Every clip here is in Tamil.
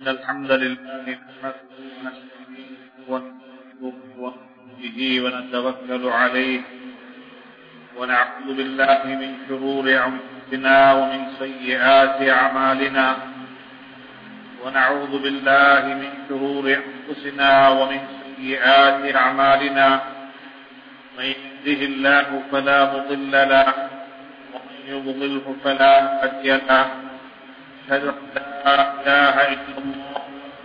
إن الحمد لله نحمده ونستعينه ونستغفره به ونتوكل عليه ونعوذ بالله من شرور أنفسنا ومن سيئات أعمالنا ونعوذ بالله من شرور أنفسنا ومن سيئات أعمالنا من يهده الله فلا مضل له ومن يضلله فلا هادي له أشهد أن لا إله إلا الله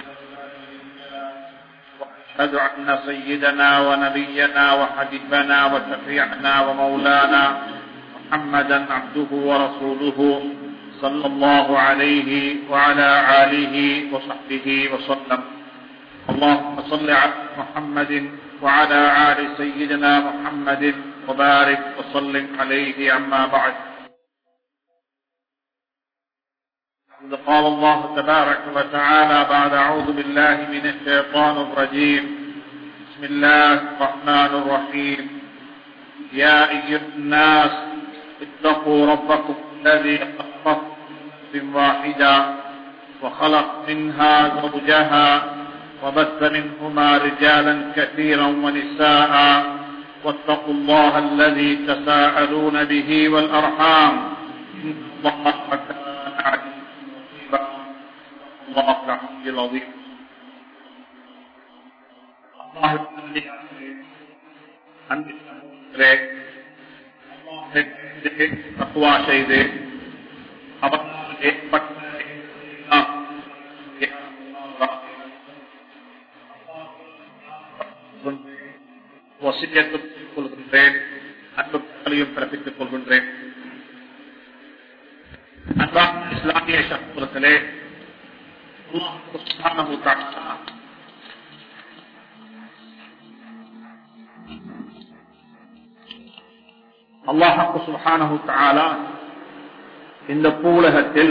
وأشهد أن سيدنا ونبينا وحبيبنا وشفيعنا ومولانا محمدا عبده ورسوله صلى الله عليه وعلى آله وصحبه وسلم اللهم صل على محمد وعلى آل سيدنا محمد وبارك وسلم عليه أما بعد قال الله تبارك وتعالى بعد أعوذ بالله من الشيطان الرجيم بسم الله الرحمن الرحيم يا أيها الناس اتقوا ربكم الذي خلقكم من واحدة وخلق منها زوجها وبث منهما رجالا كثيرا ونساء واتقوا الله الذي تساءلون به والأرحام إن الله كان عليم رقيبا الله العلي العظيم الله அன்பிலே தக்குவா செய்து அவனால் ஏற்பட்ட வசியத்துக் கொள்கின்றேன் அன்புகளையும் பிறப்பித்துக் கொள்கின்றேன் அன்பான இஸ்லாமிய சமூகத்திலே அல்லாஹாக்கு சுஹானஹு தாலா இந்த பூலகத்தில்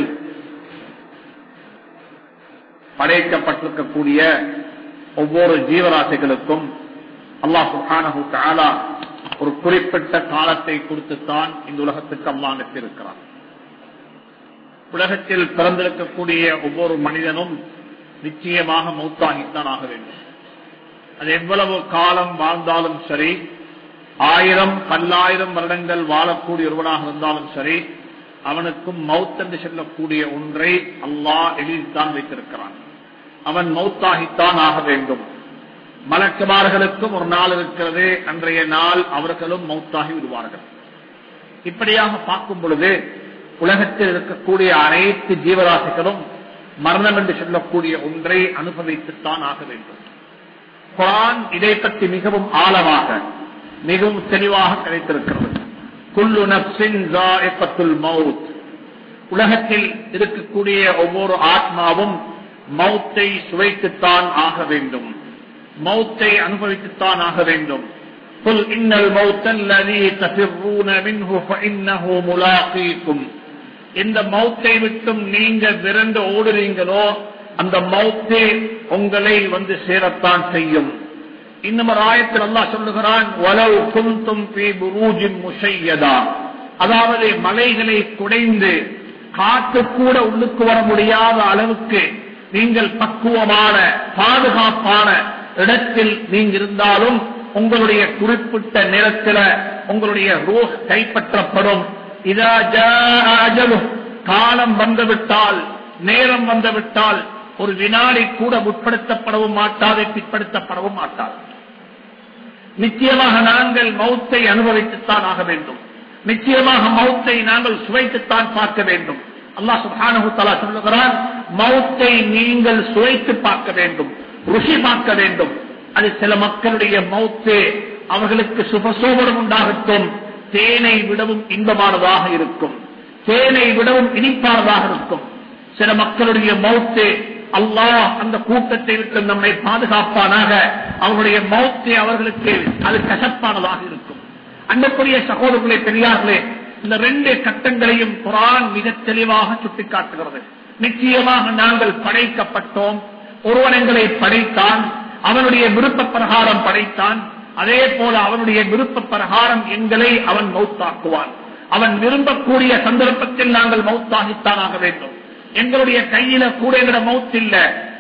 படைக்கப்பட்டிருக்கக்கூடிய ஒவ்வொரு ஜீவராசிகளுக்கும் அல்லாஹ் சுஹானஹு தாலா ஒரு குறிப்பிட்ட காலத்தை கொடுத்துத்தான் இந்த உலகத்துக்கு அல்லா அனுப்பியிருக்கிறார் உலகத்தில் பிறந்திருக்கக்கூடிய ஒவ்வொரு மனிதனும் நிச்சயமாக மௌத்தாகித்தான் ஆக வேண்டும் அது எவ்வளவு காலம் வாழ்ந்தாலும் சரி ஆயிரம் பல்லாயிரம் வருடங்கள் வாழக்கூடிய ஒருவனாக இருந்தாலும் சரி அவனுக்கும் மவுத் என்று சொல்லக்கூடிய ஒன்றை அல்லாஹ் எழுதித்தான் வைத்திருக்கிறான் அவன் மௌத்தாகித்தான் ஆக வேண்டும் மலக்குமார்களுக்கும் ஒரு நாள் இருக்கிறது அன்றைய நாள் அவர்களும் மௌத்தாகி விடுவார்கள் இப்படியாக பார்க்கும் பொழுது உலகத்தில் இருக்கக்கூடிய அனைத்து ஜீவராசிகளும் மரணம் என்று சொல்லக்கூடிய ஒன்றை அனுபவித்துத்தான் ஆக வேண்டும் குரான் இதை பற்றி மிகவும் ஆழமாக மிகவும் தெளிவாக கிடைத்திருக்கிறது குல்லு நப்சின் மவுத் உலகத்தில் இருக்கக்கூடிய ஒவ்வொரு ஆத்மாவும் மௌத்தை சுவைத்துத்தான் ஆக வேண்டும் மௌத்தை அனுபவித்துத்தான் ஆக வேண்டும் قل إن الموت الذي تفرون منه فإنه ملاقيكم இந்த மௌத்தை விட்டும் நீங்க விரண்டு ஓடுறீங்களோ அந்த மௌத்தே உங்களை வந்து சேரத்தான் செய்யும் இன்னும் ஒரு ஆயத்தில் அல்லா சொல்லுகிறான் வலவு குந்தும் அதாவது மலைகளை குடைந்து காற்று கூட உள்ளுக்கு வர முடியாத அளவுக்கு நீங்கள் பக்குவமான பாதுகாப்பான இடத்தில் நீங்க இருந்தாலும் உங்களுடைய குறிப்பிட்ட நேரத்தில் உங்களுடைய ரோஸ் கைப்பற்றப்படும் காலம் வந்துவிட்டால் நேரம் வந்துவிட்டால் ஒரு வினாடி கூட முற்படுத்தப்படவும் மாட்டாது பிற்படுத்தப்படவும் மாட்டாது நிச்சயமாக நாங்கள் மௌத்தை அனுபவித்துத்தான் ஆக வேண்டும் நிச்சயமாக மௌத்தை நாங்கள் சுவைத்துத்தான் பார்க்க வேண்டும் அல்லாஹ் சுபானு தலா சொல்லுகிறான் மௌத்தை நீங்கள் சுவைத்து பார்க்க வேண்டும் ருசி பார்க்க வேண்டும் அது சில மக்களுடைய மௌத்தே அவர்களுக்கு சுபசோபனம் உண்டாகட்டும் தேனை விடவும் இன்பமானதாக இருக்கும் தேனை விடவும் இனிப்பானதாக இருக்கும் சில மக்களுடைய மௌத்தே அல்லாஹ் அந்த கூட்டத்தை விட்டு நம்மை பாதுகாப்பானாக அவருடைய மௌத்தே அவர்களுக்கு அது கசப்பானதாக இருக்கும் அன்புக்குரிய சகோதரர்களே பெரியார்களே இந்த ரெண்டு கட்டங்களையும் குரான் மிக தெளிவாக சுட்டிக்காட்டுகிறது நிச்சயமாக நாங்கள் படைக்கப்பட்டோம் ஒருவன் எங்களை படைத்தான் அவனுடைய விருப்ப பிரகாரம் படைத்தான் அதே போல அவனுடைய விருப்ப பிரகாரம் எங்களை அவன் மௌத்தாக்குவான் அவன் விரும்பக்கூடிய சந்தர்ப்பத்தில் நாங்கள் மௌத்தாகித்தான் ஆக வேண்டும் எங்களுடைய கையில கூட எங்கட மவுத் இல்ல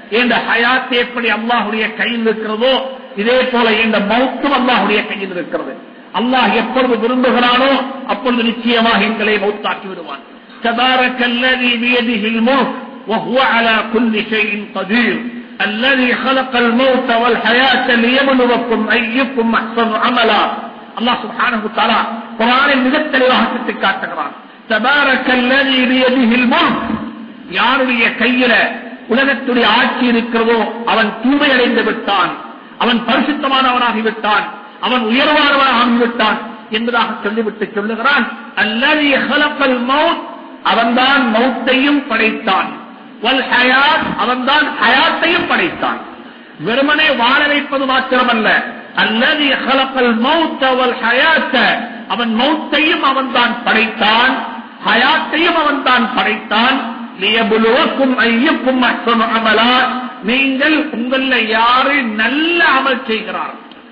இந்த ஹயாத் எப்படி அல்லாஹுடைய கையில் இருக்கிறதோ இதே போல இந்த மௌத்தும் அல்லாஹுடைய கையில் இருக்கிறது அல்லாஹ் எப்பொழுது விரும்புகிறானோ அப்பொழுது நிச்சயமாக எங்களை மௌத்தாக்கி விடுவான் تبارك الذي بيده الملك وهو على كل شيء قدير الذي خلق الموت والحياة ليبلوكم أيكم أحسن عملا الله سبحانه وتعالى قرآن மிகத் தெளிவாக சுட்டிக் காட்டுகிறான் تبارك الذي بيده الملك யாருடைய கையில உலகத்துடைய ஆட்சி இருக்கிறதோ அவன் தூய்மை அடைந்து விட்டான் அவன் பரிசுத்தமானவனாகிவிட்டான் அவன் உயர்வானவனாகிவிட்டான் என்பதாக சொல்லிவிட்டு சொல்லுகிறான் அல்லது ஹலப்பல் மவுத் அவன்தான் மௌத்தையும் படைத்தான் வல் ஹயாத் அவன்தான் ஹயாத்தையும் படைத்தான் வெறுமனே வாழ வைப்பது மாத்திரமல்ல அல்லது ஹலப்பல் மௌத்த வல் ஹயாத்த அவன் மௌத்தையும் அவன்தான் படைத்தான் ஹயாத்தையும் அவன்தான் படைத்தான் லியபுலுவக்கும் ஐயக்கும் அஹ்சனு அமலா நீங்கள் உங்கள யாரு நல்ல அமல் செய்கிறார்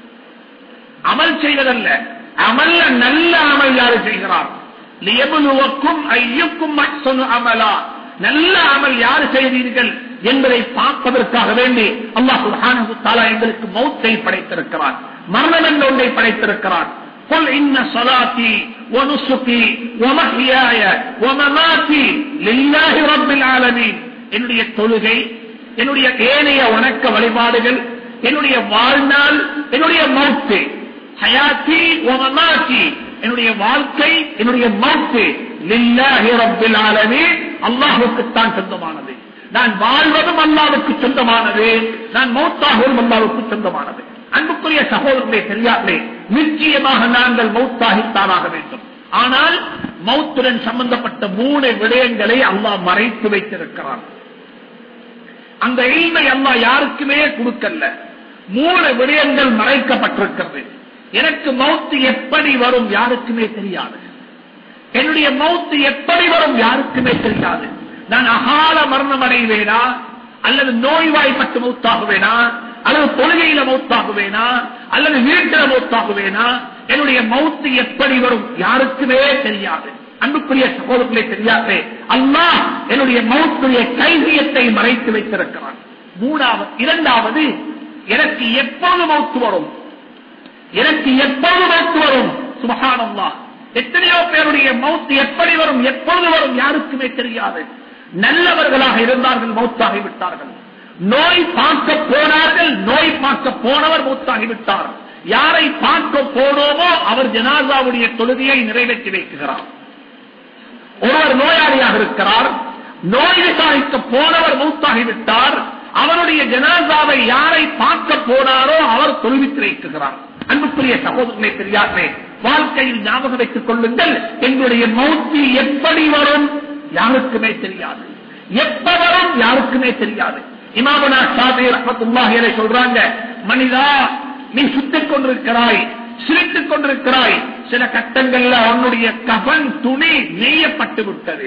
அமல் செய்வதல்ல அமல்ல நல்ல அமல் யாரு செய்கிறார் லியபுலுவக்கும் ஐயக்கும் அஹ்சனு அமலா நல்ல அமல் யாரு செய்தீர்கள் என்பதை பார்ப்பதற்காக வேண்டி அல்லாஹ் சுப்ஹானஹு தஆலா எங்களுக்கு மௌத்தை படைத்திருக்கிறான் மரணம் என்ற ஒன்றை படைத்திருக்கிறான் قل إن صلاتي ونسكي ومحياي ومماتي لله رب العالمين என்னுடைய தொழுகை என்னுடைய ஏனைய வணக்க வழிபாடுகள் என்னுடைய வாழ்நாள் என்னுடைய மௌத்து ஹயாத்தி ஒமமாத்தி என்னுடைய வாழ்க்கை என்னுடைய மௌத்து லில்லாஹி ரப்பில் ஆலமீன் அல்லாஹ்வுக்குத்தான் சொந்தமானது நான் வாழ்வதும் அல்லாவுக்கு சொந்தமானது நான் மௌத்தாகவும் அல்லாவுக்கு சொந்தமானது அன்புக்குரிய சகோதரர்களே தெரியாதே நிச்சயமாக நாங்கள் மௌத்தாகித்தானாக வேண்டும் ஆனால் மௌத்துடன் சம்பந்தப்பட்ட மூணு விடயங்களை அல்லாஹ் மறைத்து வைத்திருக்கிறான் அந்த இல்மை அல்லாஹ் யாருக்குமே கொடுக்கல மூணு விடயங்கள் மறைக்கப்பட்டிருக்கிறது எனக்கு மௌத்து எப்படி வரும் யாருக்குமே தெரியாது என்னுடைய மௌத்து எப்படி வரும் யாருக்குமே தெரியாது நான் அகால மரணம் அடைவேனா அல்லது நோய்வாய்ப்பட்டு மௌத்தாகுவேனா அல்லது தொழுகையில மௌத்தாகுவேனா அல்லது வீட்டில மௌத்தாகுவேனா என்னுடைய மௌத்து எப்படி வரும் யாருக்குமே தெரியாது அன்புக்குரிய சகோதரர்களே தெரியாது அல்லாஹ் என்னுடைய மௌத்துடைய கைவியத்தை மறைத்து வைத்திருக்கிறான் மூணாவது இரண்டாவது எனக்கு எப்பொழுது மௌத்து வரும் எனக்கு எப்பொழுது மௌத்து வரும் சுபகானம்மா எத்தனையோ பேருடைய மௌத்து எப்படி வரும் எப்பொழுது வரும் யாருக்குமே தெரியாது நல்லவர்களாக இருந்தார்கள் மௌத்தாகி விட்டார்கள் நோய் பார்க்க போனார்கள் நோய் பார்க்க போனவர் மௌத்தாகிவிட்டார் யாரை பார்க்க போனோமோ அவர் ஜனாசாவுடைய தொழுகையை நிறைவேற்றி வைக்கிறார் ஒருவர் நோயாளியாக இருக்கிறார் நோய் விசாரிக்க போனவர் மௌத்தாகிவிட்டார் அவருடைய ஜனாசாவை யாரை பார்க்க போனாரோ அவர் தொழுவித்து வைக்கிறார் அன்புக்குரிய சகோதரனை தெரியாதே வாழ்க்கையில் ஞாபகம் வைத்துக் கொள்ளுங்கள் எங்களுடைய மௌத்தி எப்படி வரும் யாருக்குமே தெரியாது எப்ப வரும் யாருக்குமே தெரியாது இமாமனா ஷாபி ரஹமத்துல்லாஹி சொல்றாங்க மனிதா நீ சுத்திக் கொண்டிருக்கிறாய் சிரித்துக் கொண்டிருக்கிறாய் சில கட்டங்கள்ல உன்னுடைய கபன் துணி நெய்யப்பட்டு விட்டது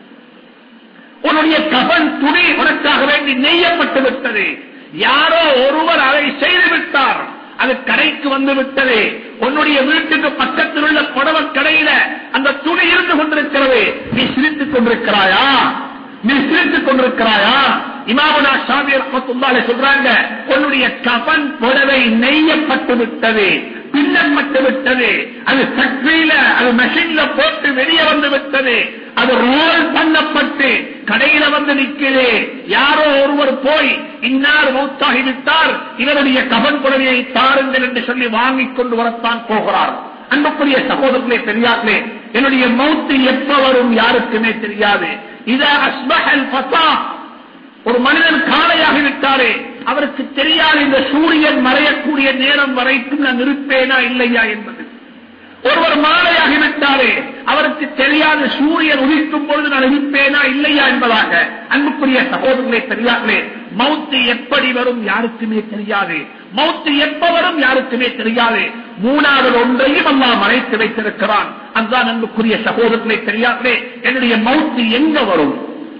உன்னுடைய கபன் துணி உனக்காக வேண்டி நெய்யப்பட்டு விட்டது யாரோ ஒருவர் அதை செய்து விட்டார் அது கடைக்கு வந்து விட்டது உன்னுடைய வீட்டுக்கு பக்கத்தில் உள்ள புடவ கடையில அந்த துணி இருந்து கொண்டிருக்கிறது நீ சிரித்துக் கொண்டிருக்கிறாயா நீ சிரித்துக் கொண்டிருக்கிறாயா இமாமுனா ஷாபி ரஹமத்துல்லாஹி சொல்றாங்க உன்னுடைய கபன் புடவை நெய்யப்பட்டு விட்டது பின்னப்பட்டு விட்டது அது ஃபேக்டரியில அது மெஷின்ல போட்டு வெளியே வந்து விட்டது அது ரோல் பண்ணப்பட்டு கடையில வந்து நிற்கிறது யாரோ ஒருவர் போய் இன்னார் மௌத்தாகி விட்டார் இவருடைய கபன் புடவையை தாருங்கள் என்று சொல்லி வாங்கிக் கொண்டு வரத்தான் போகிறார் அன்புக்குரிய சகோதரர்களே தெரியாதே என்னுடைய மௌத்து எப்ப வரும் யாருக்குமே தெரியாது இத அஸ்பஹல் பசா ஒரு மனிதன் காலையாகி விட்டாரே அவருக்கு தெரியாது இந்த சூரியன் மறையக்கூடிய நேரம் வரைக்கும் நான் இருப்பேனா இல்லையா என்பது ஒருவர் மாலையாகி விட்டாரே அவருக்கு தெரியாத சூரியன் உதிக்கும் பொழுது நான் இருப்பேனா இல்லையா என்பதாக அன்புக்குரிய சகோதரர்களே தெரியாதே மௌத்து எப்படி வரும் யாருக்குமே தெரியாது மௌத்து எப்ப வரும் யாருக்குமே தெரியாது மூணாவது ஒன்றையும் அல்லா மறைத்து வைத்திருக்கிறான் அதுதான் அன்புக்குரிய சகோதரர்களே தெரியாதே என்னுடைய மௌத்து எங்க வரும்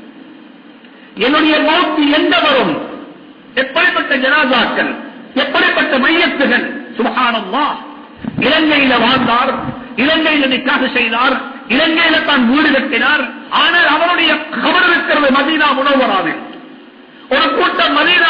என்னுடைய மௌத்து எங்க வரும் எப்படிப்பட்ட ஜனாதாக்கள் எப்படிப்பட்ட மையத்துகள் சுபகானம்மா இலங்கையில வாழ்ந்தார் இலங்கையில நிக்காக செய்தார் இலங்கையில தான் வீடு கட்டினார் ஆனால் அவருடைய கவர் இருக்கிறது மதீனா உணவராது ஒரு கூட்டம் மதீனா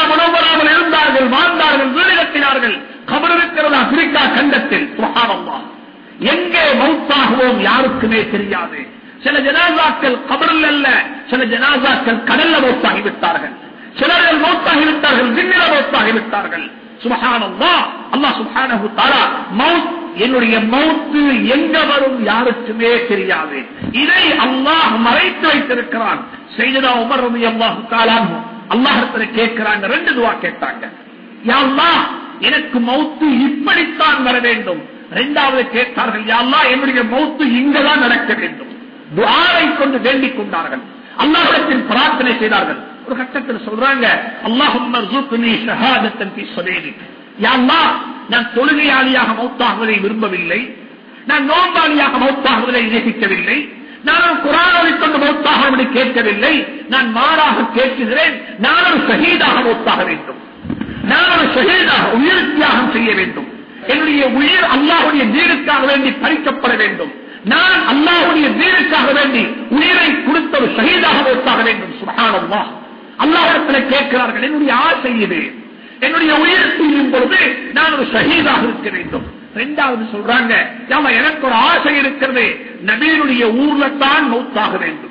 நபிமார்கள் வாழ்ந்தார்கள் வீடு கட்டினார்கள் கபர் இருக்கிறது ஆப்பிரிக்கா கண்டத்தில் சுகானம்தான் எங்கே மௌத்தாகுவோம் யாருக்குமே தெரியாது சில ஜனாசாக்கள் கபரில் அல்ல சில ஜனாசாக்கள் கடல்ல மௌத்தாகிவிட்டார்கள் சிலர்கள் மௌத்தாகிவிட்டார்கள் விண்ணில மௌத்தாகிவிட்டார்கள் சுபஹானல்லா அல்லாஹ் சுப்ஹானஹு தஆலா மௌத் என்னுடைய மௌத்து எங்க வரும் யாருக்குமே தெரியாது இதை அல்லாஹ் மறைத்து வைத்திருக்கிறான் செய்ததா உமர் ரலியல்லாஹு தஆலா அல்லாஹ்விடத்துல கேட்கிறாங்க ரெண்டு துவா கேட்டாங்க யா அல்லாஹ் எனக்கு மௌத்து இப்படித்தான் வர வேண்டும் இரண்டாவது கேட்டார்கள் யா அல்லாஹ் என்னுடைய மௌத்து இங்கதான் நடக்க வேண்டும் துஆவை கொண்டு வேண்டிக் கொண்டார்கள் அல்லாஹ்விடத்தில் பிரார்த்தனை செய்தார்கள் ஒரு கட்டத்தில் சொல்றாங்க அல்லாஹும்ம ர்சுக்னி ஷஹாதத்தன் ஃபீ ஸபீலிக் யா அல்லாஹ் நான் தொழுகையாளியாக மௌத்தாகுவதை விரும்பவில்லை நான் நோன்பாளியாக மௌத்தாகுவதை நேசிக்கவில்லை நான் ஒரு குரானை கொண்டு மௌத்தாக கேட்கவில்லை நான் மாறாக கேட்கிறேன் நான் ஒரு ஷஹீதாக மௌத்தாக வேண்டும் நான் ஒரு ஷஹீதாக உயிர் தியாகம் செய்ய வேண்டும் என்னுடைய உயிர் அல்லாஹுடைய நீருக்காக வேண்டி பறிக்கப்பட வேண்டும் நான் அல்லாஹுடைய நீருக்காக வேண்டி உயிரை கொடுத்த ஒரு ஷஹீதாக மௌத்தாக வேண்டும் சுபஹானல்லா அல்லாஹிடத்தில் கேட்கிறார்கள் என்னுடைய ஆசை இது என்னுடைய உயிர் செய்யும் பொழுது நான் ஒரு ஷஹீதாக இருக்க வேண்டும் ரெண்டாவது சொல்றாங்க "யாவா, எனக்கு ஒரு ஆசை இருக்கிறது நபீனுடைய ஊர்ல தான் மௌத்தாக வேண்டும்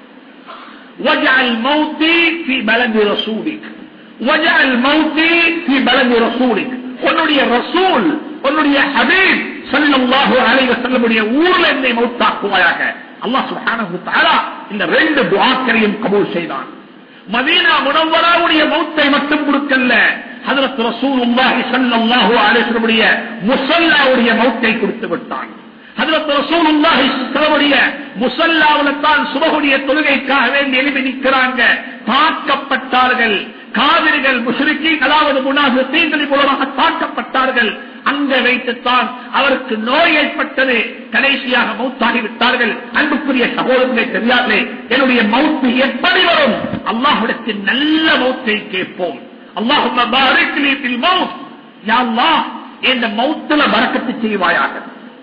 وجعل موتي في بلد رسولك وجعل موتي في بلد رسولك உன்னுடைய ரசூல் உன்னுடைய ஹபீப் ஸல்லல்லாஹு அலைஹி வஸல்லமுடைய ஊர்ல என்னை மௌத்தாக்குவாயாக அல்லாஹ் சுப்ஹானஹு தஆலா இந்த ரெண்டு துஆக்களையும் கபூல் செய்தான் மதீனா முனவ்வராவுடைய மௌத்தை மட்டும் கொடுக்கல ஹஜரத் ரசூலுல்லாஹி ஸல்லல்லாஹு அலைஹி வஸல்லமுடைய முஸல்லாவுடைய மௌத்தை கொடுத்து விட்டான் ஹஜரத் ரசூலுல்லாஹி ஸல்லல்லாஹுடைய முஸல்லாவுல தான் சுபஹுடைய தொழுகைக்காக வேண்டி எழுப்பி நிற்கிறாங்க தாக்கப்பட்டார்கள் காவிரிகள் முஷ்ரிக்கீன் அதாவது முனாஃபிகீன்கள் மூலமாக தாக்கப்பட்டார்கள் அங்க வைத்துத்தான் அவருக்கு நோய் ஏற்பட்டது கடைசியாக மௌத்தாகி விட்டார்கள் அன்புக்குரிய சகோதரர்களே தெரியாதே என்னுடைய மௌத்து எப்படி வரும் அல்லாஹ்விடத்தில் நல்ல மௌத்தை கேட்போம் அல்லாஹும்ம பாரிக் லீ ஃபில் மௌத் யா அல்லாஹ் இந்த மௌத்துல பரக்கத்து செய்வாயாக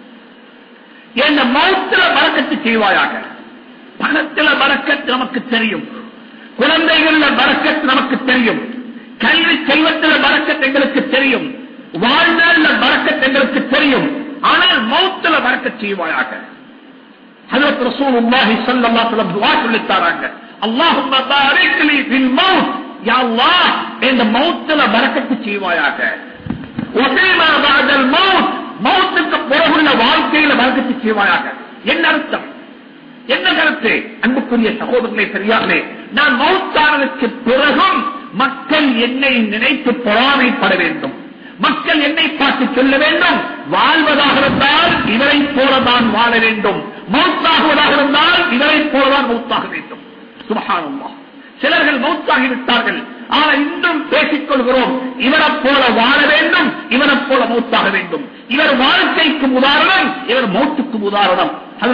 இந்த மௌத்துல பறக்கத்து செய்வாயாக பணத்துல பறக்கத்து நமக்கு தெரியும் குழந்தைகள்ல பறக்கத்து நமக்கு தெரியும் கல்வி செல்வத்துல பறக்கத்து எங்களுக்கு தெரியும் வாழ்நாள்ல பறக்கத்து எங்களுக்கு தெரியும் ஆனால் மௌத்துல பறக்கத் செய்வாயாக ஹஜரத் ரசூலுல்லாஹி ஸல்லல்லாஹு அலைஹி வஸல்லம் துஆ சொல்லித் தராங்க அல்லாஹும்ம பாரிக் லீ ஃபில் மௌத் யா அல்லாஹ் இந்த மௌத்துல பறக்கத்து செய்வாயாக وفيما بعد الموت மௌத்துக்கு பிறகுள்ள வாழ்க்கையில பறக்கத்து செய்வாயாக என்ன அர்த்தம் என்ன கருத்து அன்புக்குரிய சகோதரர்களே சரியாகவே நான் மௌத்தானதுக்கு பிறகும் மக்கள் என்னை நினைத்து பொறாமைப்பட வேண்டும் மக்கள் என்னை பார்த்து சொல்ல வேண்டும் வாழ்வதாக இருந்தால் இவரை போலதான் வாழ வேண்டும் மௌத்தாகுவதாக இருந்தால் இவரை போலதான் மௌத்தாக வேண்டும் சுபஹானல்லாஹ் சிலர்கள் மௌத்தாகி விட்டார்கள் ஆனால் இன்றும் பேசிக் கொள்கிறோம் இவரை போல வாழ வேண்டும் இவரை போல மௌத்தாக வேண்டும் இவர் வாழ்க்கைக்கும் உதாரணம் இவர் மௌத்துக்கும் உதாரணம்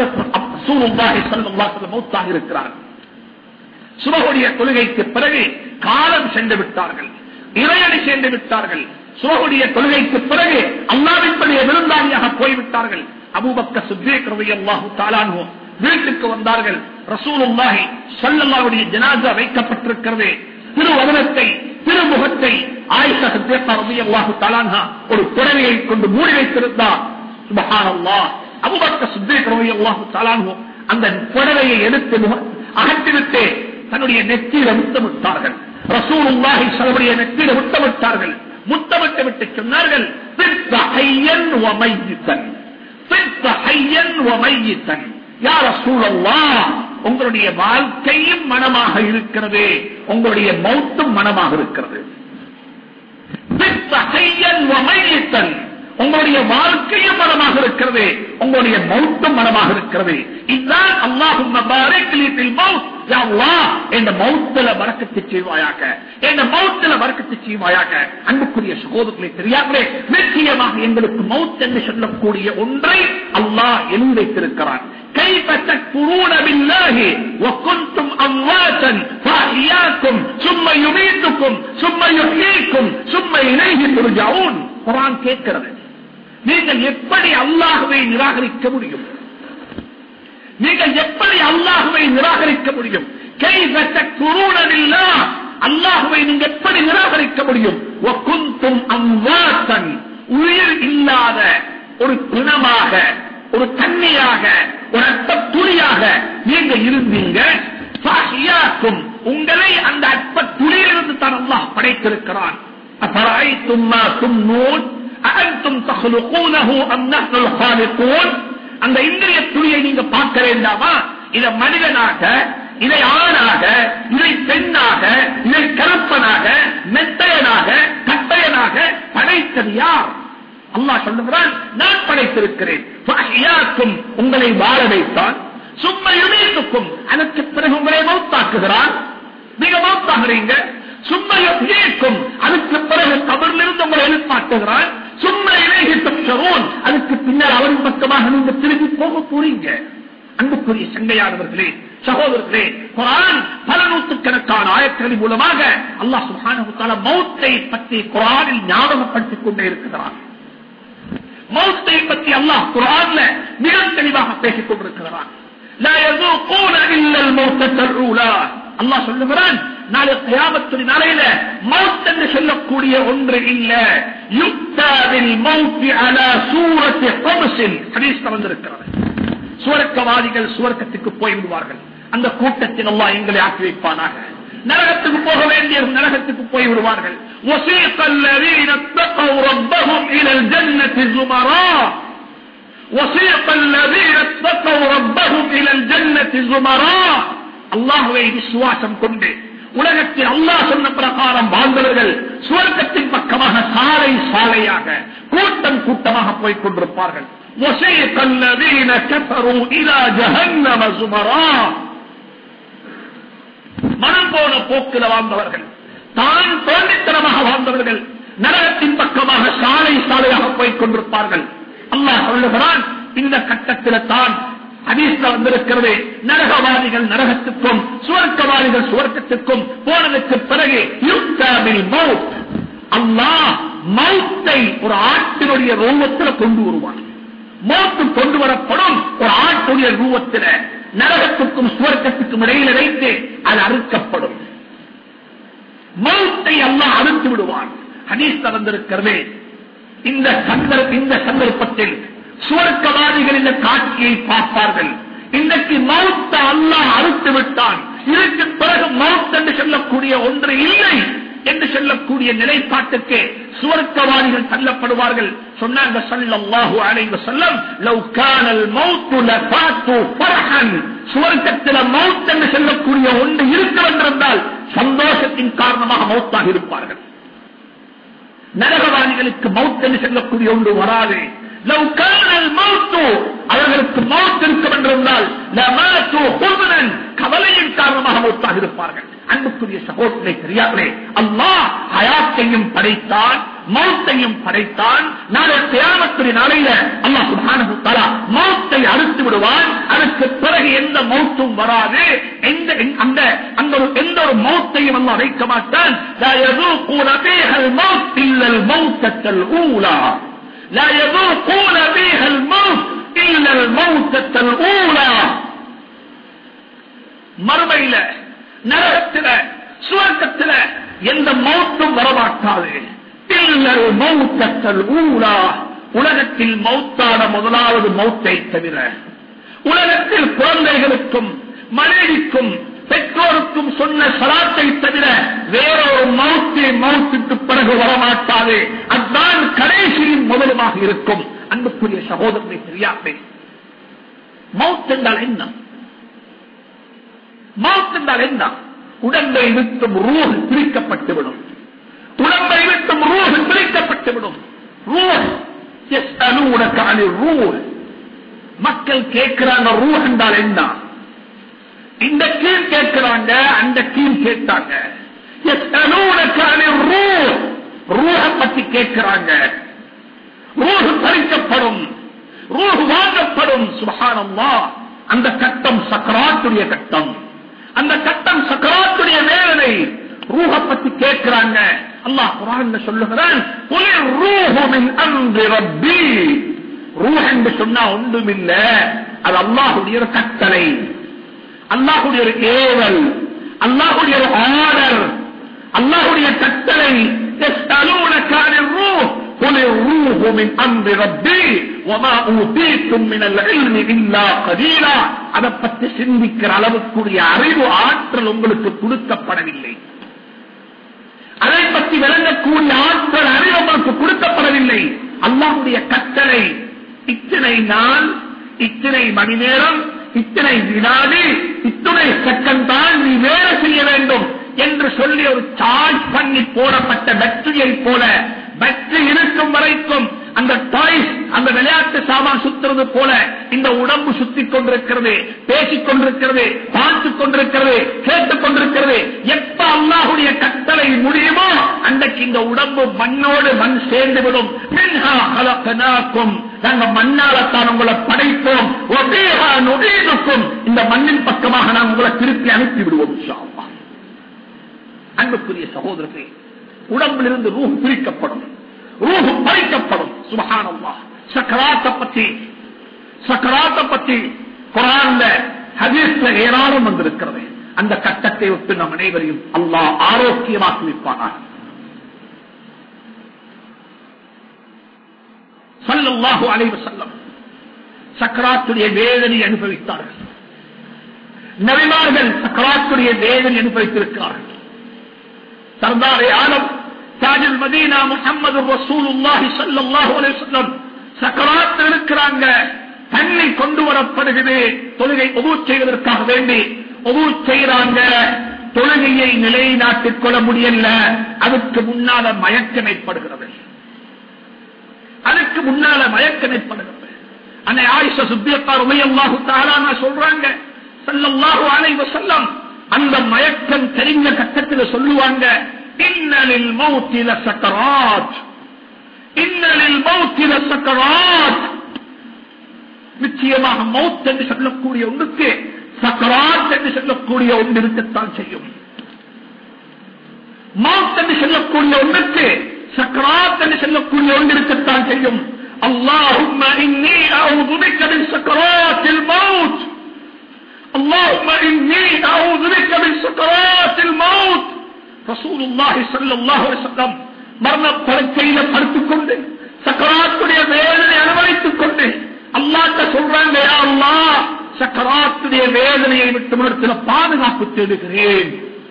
மௌத்தாக இருக்கிறார் சுபகுடைய தொழுகைக்கு பிறகு காலம் சென்று விட்டார்கள் இறையடி சென்று விட்டார்கள் சுபகுடைய தொழுகைக்கு பிறகு அல்லாவின்படிய விருந்தாளியாக போய்விட்டார்கள் அபூபக்க சுத்தேக் ரலியல்லாஹு தஆலாஹு வீட்டுக்கு வந்தார்கள் ரசூலுல்லாஹி ஸல்லல்லாஹுடைய ஜனாஸா வைக்கப்பட்டிருக்கிறது திருவதனத்தை திருமுகத்தை ஆயிஷா சித்திகா ரலியல்லாஹு தஆலாஹா ஒரு புடவையை கொண்டு மூடி வைத்திருந்தார் சுப்ஹானல்லாஹ் அபூபக்கர் சித்திக் ரலியல்லாஹு தஆலாஹு அந்த புடவையை எடுத்து முக- அகற்றிவிட்டு தன்னுடைய நெற்றியில முத்தமிட்டார்கள் ரசூலுல்லாஹி ஸல்லல்லாஹுடைய நெற்றியில முத்தமிட்டார்கள் முத்தமிட்டு விட்டு சொன்னார்கள் "பித்த ஹய்யன் வ மையித்தன் பித்த ஹய்யன் வ மையித்தன் யா ரசூலல்லாஹ் உங்களுடைய வாழ்க்கையும் மனமாக இருக்கிறது உங்களுடைய மௌத்தும் மனமாக இருக்கிறது பித்த ஹய்யன் வ மையித்தன் உங்களுடைய வாழ்க்கையும் மனமாக இருக்கிறது உங்களுடைய மௌத்தும் மனமாக இருக்கிறது இதுதான் அல்லாஹும் என்ற மௌத்துல வரக்கத்து செய்வாயாக என்ற மௌத்துல வரக்கத்து செய்வாயாக அன்புக்குரிய சகோதரர்களை தெரியாமலே நிச்சயமாக எங்களுக்கு மௌத் என்று சொல்லக்கூடிய ஒன்றை அல்லாஹ் எழுதி வைத்திருக்கிறான் كيف تكفرون بالله وكنتم امواتا فاحياكم ثم يميتكم ثم يحييكم ثم اليه ترجعون குர்ஆன் கேட்கிறது நீங்கள் எப்படி அல்லாஹ்வை நிராகரிக்க முடியும் நீங்கள் எப்படி அல்லாஹுவை நிராகரிக்க முடியும் كيف تكفرون بالله அல்லாஹுவை நீங்க எப்படி நிராகரிக்க இருக்க முடியும் ஒக்குந்தும் அம்வாசன் உயிர் இல்லாத ஒரு பிணமாக ஒரு தண்ணியாக ஒரு அற்ப துளியாக நீங்க இருந்தீங்க ஃபாஹியாக்கும். உங்களை அந்த அற்ப துளியிலிருந்து தான் அல்லாஹ் படைத்திருக்கிறான் أفرأيتم ما تمنون أأنتم تخلقونه أم نحن الخالقون அந்த இந்திரிய துளியை நீங்க பார்க்க வேண்டாமா இதை மனிதனாக இதை ஆணாக இதை பெண்ணாக இதை கருப்பனாக மெத்தையனாக கட்டையனாக படைத்தது யார் அல்லாஹ் சொல்லுகிறான் நான் படைத்திருக்கிறேன் ஃபஅஹ்யாக்கும், உங்களை வாழ வைத்தான் சும்மா யுமீத்துக்கும் அதற்கு பிறகு உங்களை மௌத்தாக்குகிறான் நீங்க மௌத்தாகிறீங்க சும்மா யுஹ்யீக்கும், அதுக்கு பிறகு கபரிலிருந்து உங்களை எழுப்பாட்டுகிறான் சும்மா இலேஹி துஹ்ஷரூன், அதுக்கு பின்னர் அவரின் பக்கமாக நீங்க திரும்பி போக போறீங்க அன்புக்குரிய சங்கையானவர்களே சகோதரர்களே குரான் பல நூற்றுக்கணக்கான ஆயத்தங்களின் மூலமாக அல்லாஹ் சுப்ஹானஹு வ தஆலா மௌத்தை பற்றி குரானில் ஞாபகப்படுத்திக் கொண்டே இருக்கிறான் மௌத்தை பற்றி அல்லாஹ் குரான்ல மிக தெளிவாக பேசிக் கொண்டிருக்கிறான் لا يذوقون إلا الموتة الأولى அல்லாஹ் சொல்லுகிறான் நாளை கியாமத்து நாளையில மௌத் என்று சொல்லக்கூடிய ஒன்று இல்ல யுக்தாவில் மௌத்தி அலா சூரத்து கம்சின் ஹதீஸ் தந்திருக்கிறது சுவர்க்கவாதிகள் சுவர்க்கத்துக்கு போய் விடுவார்கள் அந்த கூட்டத்தில் அல்லாஹ் எங்களை ஆக்கி வைப்பானாக நரகத்துக்கு போக வேண்டிய நரகத்துக்கு போய் விடுவார்கள் وسيق الذين اتقوا ربهم إلى الجنة زمراء وسيق الذين اتقوا ربهم إلى الجنة زمراء அல்லாஹுவை விசுவாசம் கொண்டு உலகத்தில் அல்லாஹ் சொன்ன பிரகாரம் வாழ்ந்தவர்கள் சுவர்க்கத்தின் பக்கமாக சாலை சாலையாக கூட்டம் கூட்டமாக போய்க் கொண்டிருப்பார்கள் وسيق الذين كفروا إلى جهنم زمراء மனம் போன போக்கில் வாழ்ந்தவர்கள் தான் தோண்டித்தனமாக வாழ்ந்தவர்கள் நரகத்தின் பக்கமாக சாலை சாலையாக போய்க் கொண்டிருப்பார்கள் அல்லாஹ் சொல்லுகிறான் இந்த கட்டத்தில் தான் ஹதீஸ்ல வந்திருக்கிறது நரகவாதிகள் நரகத்துக்கும் சுவர்க்கவாதிகள் சுவர்க்கத்துக்கும் போனதுக்கு பிறகு யுக்தாபில் மவுத் அல்லாஹ் மௌத்தை ஒரு ஆட்டினுடைய ரூபத்தில் கொண்டு வருவான் மௌத்து கொண்டு வரப்படும் ஒரு ஆட்டுடைய ரூபத்தில் நரகத்துக்கும் சுவர்க்கத்துக்கும் இடையில வைத்து அது அறுக்கப்படும் மௌத்தை அல்லாஹ் அறுத்து விடுவான் ஹதீஸ்ல வந்திருக்கிறது இந்த சந்தர்ப்ப இந்த சந்தர்ப்பத்தில் சுவர்க்கவாதிகள் இந்த காட்சியை பார்ப்பார்கள் இன்றைக்கு மௌத்த அல்லாஹ் அறுத்து விட்டான் இதற்கு பிறகு மவுத் என்று சொல்லக்கூடிய ஒன்று இல்லை என்று சொல்லக்கூடிய நிலைப்பாட்டுக்கு சுவர்க்கவாதிகள் தள்ளப்படுவார்கள் சொன்னாங்க ஸல்லல்லாஹு அலைஹி வஸல்லம் லவ் கானல் மௌத்து லஃபாத்து ஃபர்ஹன் சுவர்க்கத்தில் மவுத் என்று சொல்லக்கூடிய ஒன்று இருக்க வந்திருந்தால் சந்தோஷத்தின் காரணமாக மௌத்தாக இருப்பார்கள் நரகவாதிகளுக்கு மவுத் என்று சொல்லக்கூடிய ஒன்று வராது லவ் கானல் மௌத்து அவர்களுக்கு மவுத் இருக்க வென்றிருந்தால் லமாத்து ஹுஸ்னன் கவலையின் காரணமாக மௌத்தாக இருப்பார்கள் அன்புக்குரிய சகோதரனை தெரியாதே அல்லாஹ் ஹயாத்தையும் படைத்தான் மௌத்தையும் படைத்தான் நாளை தியானத்துடைய நாளையில அல்லாஹ் சுப்ஹானஹு தஆலா மௌத்தை அறுத்து விடுவான் அதுக்கு பிறகு எந்த மௌத்தும் வராது எந்த அந்த அந்த ஒரு எந்த ஒரு மௌத்தையும் அல்லாஹ் வைக்க மாட்டான் லா யذوقون فيها الموت الا الموتة الاولى لا يذوقون فيها الموت الا الموتة الاولى மறுமையில நரகத்தில சுவர்க்கத்தில எந்த மௌத்தும் வரமாட்டாது இல்லல் மௌத்தல் ஊலா உலகத்தில் மௌத்தான முதலாவது மௌத்தை தவிர உலகத்தில் குழந்தைகளுக்கும் மனைவிக்கும் பெற்றோருக்கும் சொன்ன சலாத்தை தவிர வேறொரு மௌத்து மௌத்துக்கு பிறகு வரமாட்டாது அதுதான் கடைசியின் முதலுமாக இருக்கும் அன்புக்குரிய சகோதரனை தெரியாதே மவுத் என்றால் என்ன மவுத் என்றால் என்ன உடம்பை விட்டும் ரூஹ் பிரிக்கப்பட்டுவிடும் உடம்பை விட்டும் ரூஹ் பிரிக்கப்பட்டுவிடும் ரூஹ் يسألونك عن الروح மக்கள் கேட்கிறாங்க ரூஹ் என்றால் என்ன இந்த கீழ் கேட்கிறாங்க அந்த கீழ் கேட்டாங்க يسألونك عن الروح ரூஹ பத்தி கேட்கிறாங்க ரூஹ் பறிக்கப்படும் ரூஹ் வாங்கப்படும் சுபஹானல்லாஹ் அந்த கட்டம் சக்கராத்துடைய கட்டம் அந்த கட்டம் சக்கராத்துடைய வேதனை ரூஹ பத்தி கேட்கிறாங்க அல்லாஹ் குரான் சொல்லுகிறான் குலிர் ரூஹு மின் அம்ரி ரப்பி ரூஹ் என்று சொன்னா ஒன்றுமில்ல அது அல்லாஹுடைய ஒரு கட்டளை அல்லாஹுடைய ஒரு ஏவல் அல்லாஹுடைய ஒரு ஆர்டர் அல்லாஹுடைய கட்டளை من أمر ربي وما أوتيتم من العلم إلا قليلا அதை பற்றி சிந்திக்கிற அளவுக்குரிய அறிவு ஆற்றல் உங்களுக்கு கொடுக்கப்படவில்லை அதை பற்றி விளங்கக்கூடிய ஆற்றல் அறிவு உங்களுக்கு கொடுக்கப்படவில்லை அல்லாஹ்வுடைய கட்டளை இத்தனை நாள் இத்தனை மணி நேரம் இத்தனை வினாடி இத்தனை செகண்ட் தான் நீ வேலை செய்ய வேண்டும் என்று சொல்லி ஒரு சார்ஜ் பண்ணி போடப்பட்ட பேட்டரியை போல பேட்டரி இருக்கும் வரைக்கும் அந்த டாய்ஸ் அந்த விளையாட்டு சாமான் சுத்துறது போல இந்த உடம்பு சுத்திக் கொண்டிருக்கிறது பேசிக் கொண்டிருக்கிறது பார்த்துக் கொண்டிருக்கிறது கேட்டுக் கொண்டிருக்கிறது எப்ப அல்லாஹுடைய கட்டளை முடியுமோ அன்றைக்கு இந்த உடம்பு மண்ணோடு மண் சேர்ந்து விடும் மின்ஹா கலக்கனாக்கும் நாங்க மண்ணாலத்தான் உங்களை படைப்போம் ஒபேஹா நுடீனுக்கும் இந்த மண்ணின் பக்கமாக நான் உங்களை திருப்பி அனுப்பி விடுவோம் இன்ஷா அல்லாஹ். அன்புக்குரிய சகோதரர்களே உடம்பிலிருந்து ரூஹ் பிரிக்கப்படும் ரூஹ் பறிக்கப்படும் சுபஹானல்லா சக்கராத்த பத்தி சக்கராத்த பத்தி குரான்ல ஹதீஸ்ல ஏராளம் வந்திருக்கிறது அந்த கட்டத்தை விட்டு நம் அனைவரையும் அல்லாஹ் ஆரோக்கியமாக்கி வைப்பானாக சல்லல்லாஹு அலைஹி வஸல்லம் சக்கராத்துடைய வேதனை அனுபவித்தார்கள் நபிமார்கள் சக்கராத்துடைய வேதனை அனுபவித்திருக்கிறார்கள் சர்தாரே ஆலம் தாஜுல் மதீனா முஹம்மது ரசூலுல்லாஹி ஸல்லல்லாஹு அலைஹி வஸல்லம் சக்கராத்தில் இருக்கிறாங்க தண்ணி கொண்டு வரப்படுகிறது தொழுகை ஒது செய்வதற்காக வேண்டி ஒது செய்யறாங்க தொழுகையை நிலைநாட்டிக் கொள்ள முடியல அதுக்கு முன்னால மயக்கம் ஏற்படுகிறது அதுக்கு முன்னால மயக்கம் ஏற்படுகிறது அன்னை ஆயிஷா சுத்தியத்தார் உமையல்லாஹு தாலான சொல்றாங்க ஸல்லல்லாஹு அலைஹி வஸல்லம் அந்த மயக்கம் தெரிஞ்ச கட்டத்தில் சொல்லுவாங்க இன்னலில் மௌத்தில சக்கராத் இன்னலில் மௌத்தில சக்கராத் நிச்சயமாக மௌத் என்று சொல்லக்கூடிய ஒன்றுக்கு சக்கராத் என்று சொல்லக்கூடிய ஒன்று இருக்கத்தான் செய்யும் மௌத் என்று சொல்லக்கூடிய ஒன்றுக்கு சக்கராத் என்று சொல்லக்கூடிய ஒன்று இருக்கத்தான் செய்யும் اللهم إني أعوذ بك من سكرات الموت اللهم إني أعوذ بك من سكرات الموت رسول الله صلى الله عليه وسلم மரண படுக்கையில படுத்துக் கொண்டு சக்கராத்துடைய வேதனை அனுபவித்துக் கொண்டு அல்லாட்ட சொல்றாங்க யா அல்லாஹ் சக்கராத்துடைய வேதனையை விட்டு மனத்தில் பாதுகாப்பு தேடுகிறேன்